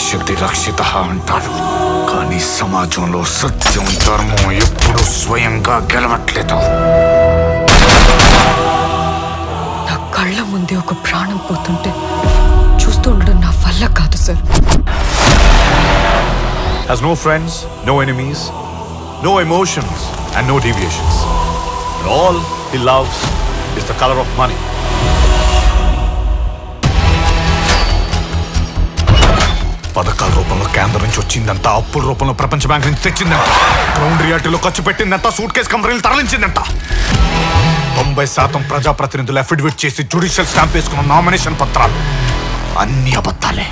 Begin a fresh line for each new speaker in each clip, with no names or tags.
రక్ష్యతి రక్షిత అంటాడు కానీ సమాజంలో సత్యం ధర్మం ఎప్పుడు స్వయంగా గెలవట్లేదు
నా కళ్ళ ముందే ఒక ప్రాణం పోతుంటే చూస్తూ ఉండడం నా వల్ల కాదు sir
has no friends, no enemies, no emotions, and no deviations. And all he loves is the color of money.
పథకాల రూపంలో కేంద్రం నుంచి వచ్చిందంట అప్పుల రూపంలో ప్రపంచ బ్యాంక్ నుంచి తెచ్చిందంట గ్రౌండ్ రియాలిటీలో ఖర్చు పెట్టిందంట సూట్ కేసు కంపెనీలు తరలించిందంట తొంభై శాతం ప్రజాప్రతినిధులు అఫిడవిట్ చేసి జుడిషియల్ స్టాంప్ వేసుకున్న నామినేషన్ పత్రాలు అన్ని అబద్ధాలే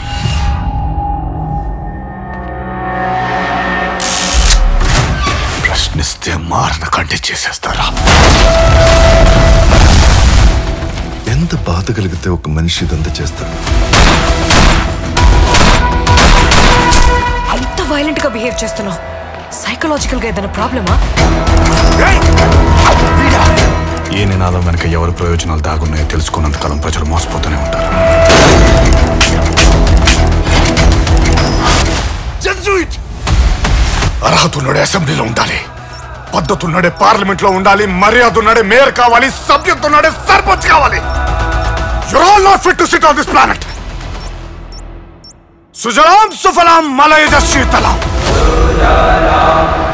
ప్రశ్నిస్తే మారణ కంటే చేసేస్తారా
ఎంత బాధ కలిగితే ఒక మనిషి ఇదంతా చేస్తాడు
ఇంత వైలెంట్ గా బిహేవ్ చేస్తున్నావు సైకలాజికల్ గా ఏదైనా ప్రాబ్లమా
ఏ నినాదం వెనక ఎవరి ప్రయోజనాలు దాగున్నాయో తెలుసుకున్నంత కాలం ప్రజలు మోసపోతూనే ఉంటారు అర్హత ఉన్నాడే అసెంబ్లీలో ఉండాలి పద్ధతి ఉన్నాడే పార్లమెంట్ లో ఉండాలి మర్యాద ఉన్నాడే మేయర్ కావాలి సభ్యత ఉన్నాడే సర్పంచ్ కావాలి you're all not fit to sit on this planet సుజలాం సుఫలాం మలయజ శీతలాం